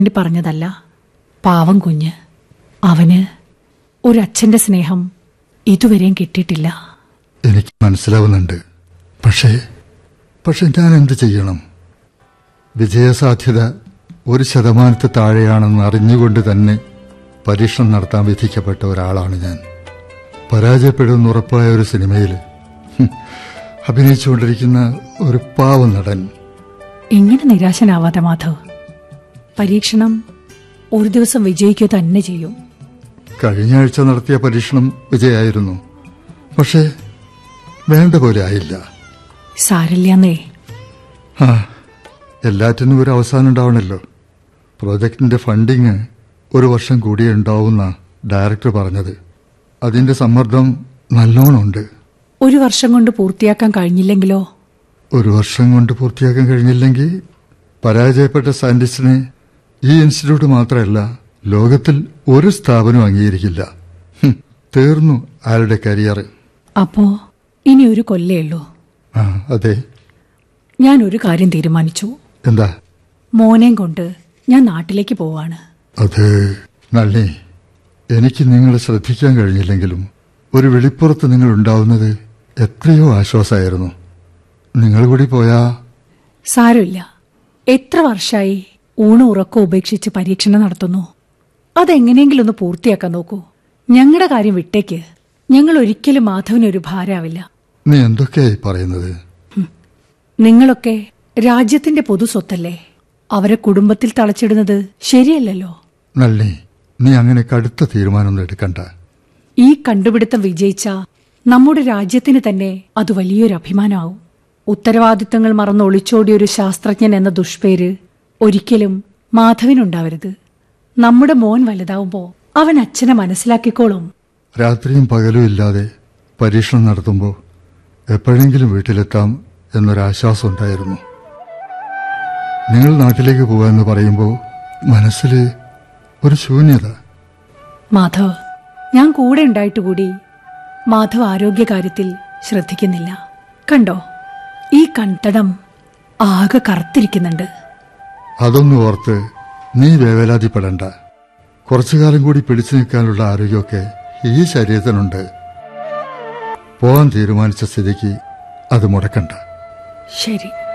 വേണ്ടി പറഞ്ഞതല്ല പാവം കുഞ്ഞ് അവന് ഒരച്ഛന്റെ സ്നേഹം ഇതുവരെയും കിട്ടിയിട്ടില്ല എനിക്ക് മനസ്സിലാവുന്നുണ്ട് പക്ഷേ പക്ഷെ ഞാൻ എന്ത് ചെയ്യണം വിജയസാധ്യത ഒരു ശതമാനത്തിൽ താഴെയാണെന്ന് അറിഞ്ഞുകൊണ്ട് തന്നെ പരീക്ഷണം നടത്താൻ വിധിക്കപ്പെട്ട ഒരാളാണ് ഞാൻ പരാജയപ്പെടുമെന്ന് ഉറപ്പായ ഒരു സിനിമയിൽ ഹും, അഭിനയിച്ചുകൊണ്ടിരിക്കുന്ന ഒരു പാവം നടൻ ഇങ്ങനെ നിരാശനാവാതെ മാധവ് പരീക്ഷണം ഒരു ദിവസം വിജയിക്കുക തന്നെ ചെയ്യും കഴിഞ്ഞ ആഴ്ച നടത്തിയ പരീക്ഷണം വിജയമായിരുന്നു പക്ഷേ വേണ്ട പോലെ ആയില്ല സാരില്ലെന്നേ ആ എല്ലാറ്റിനും ഒരു അവസാനം ഉണ്ടാവണമല്ലോ പ്രോജക്റ്റിന്റെ ഫണ്ടിങ് ഒരു വർഷം കൂടിയേ ഉണ്ടാവുന്ന ഡയറക്ടർ പറഞ്ഞത് അതിന്റെ സമ്മർദ്ദം നല്ലോണമുണ്ട് ഒരു വർഷം കൊണ്ട് പൂർത്തിയാക്കാൻ കഴിഞ്ഞില്ലെങ്കിലോ ഒരു വർഷം കൊണ്ട് പൂർത്തിയാക്കാൻ കഴിഞ്ഞില്ലെങ്കിൽ പരാജയപ്പെട്ട സയന്റിസ്റ്റിനെ ഈ ഇൻസ്റ്റിറ്റ്യൂട്ട് മാത്രമല്ല ലോകത്തിൽ ഒരു സ്ഥാപനവും അംഗീകരിക്കില്ല ഹും, തീർന്നു അയാളുടെ കരിയർ അപ്പോ ഇനി ഒരു കൊല്ലേ ഉള്ളൂ ആ അതെ ഞാൻ ഒരു കാര്യം തീരുമാനിച്ചു എന്താ മോനെയും കൊണ്ട് ഞാൻ നാട്ടിലേക്ക് പോവാണ് അത് നള്ളി എനിക്ക് നിങ്ങളെ ശ്രദ്ധിക്കാൻ കഴിഞ്ഞില്ലെങ്കിലും ഒരു വെളിപ്പുറത്ത് നിങ്ങൾ ഉണ്ടാവുന്നത് എത്രയോ ആശ്വാസമായിരുന്നു നിങ്ങൾ കൂടി പോയാ സാരമില്ല എത്ര വർഷമായി ഊണും ഉറക്കവും ഉപേക്ഷിച്ച് പരീക്ഷണം നടത്തുന്നു അതെങ്ങനെയെങ്കിലും ഒന്ന് പൂർത്തിയാക്കാൻ നോക്കൂ ഞങ്ങളുടെ കാര്യം വിട്ടേക്ക് ഞങ്ങൾ ഒരിക്കലും മാധവനൊരു ഭാരാവില്ല നീ എന്തൊക്കെയായി പറയുന്നത് നിങ്ങളൊക്കെ രാജ്യത്തിന്റെ പൊതു സ്വത്തല്ലേ അവരെ കുടുംബത്തിൽ തളച്ചിടുന്നത് ശരിയല്ലല്ലോ നള്ളി നീ അങ്ങനെ കടുത്ത തീരുമാനമൊന്നും എടുക്കണ്ട ഈ കണ്ടുപിടുത്തം വിജയിച്ച നമ്മുടെ രാജ്യത്തിന് തന്നെ അത് വലിയൊരു അഭിമാനമാവും ഉത്തരവാദിത്തങ്ങൾ മറന്ന് ഒളിച്ചോടിയ ഒരു ശാസ്ത്രജ്ഞൻ എന്ന ദുഷ്പേര് ഒരിക്കലും മാധവിനുണ്ടാവരുത് നമ്മുടെ മോൻ വലുതാവുമ്പോ അവൻ അച്ഛനെ മനസ്സിലാക്കിക്കോളും രാത്രിയും പകലും ഇല്ലാതെ പരീക്ഷണം നടത്തുമ്പോൾ എപ്പോഴെങ്കിലും വീട്ടിലെത്താം എന്നൊരാശ്വാസം ഉണ്ടായിരുന്നു നിങ്ങൾ നാട്ടിലേക്ക് പോകാമെന്ന് പറയുമ്പോൾ മനസ്സിൽ ഒരു ശൂന്യത മാധവ് ഞാൻ കൂടെ ഉണ്ടായിട്ട് കൂടി മാധവ് ആരോഗ്യകാര്യത്തിൽ ശ്രദ്ധിക്കുന്നില്ല കണ്ടോ ഈ കൺതടം ആകെ കറുത്തിരിക്കുന്നുണ്ട് അതൊന്നും ഓർത്ത് നീ വേവലാതിപ്പെടണ്ട കുറച്ചു കാലം കൂടി പിടിച്ചു നിൽക്കാനുള്ള ആരോഗ്യമൊക്കെ ഈ ശരീരത്തിനുണ്ട് പോകാൻ തീരുമാനിച്ച സ്ഥിതിക്ക് അത് മുടക്കണ്ട ശരി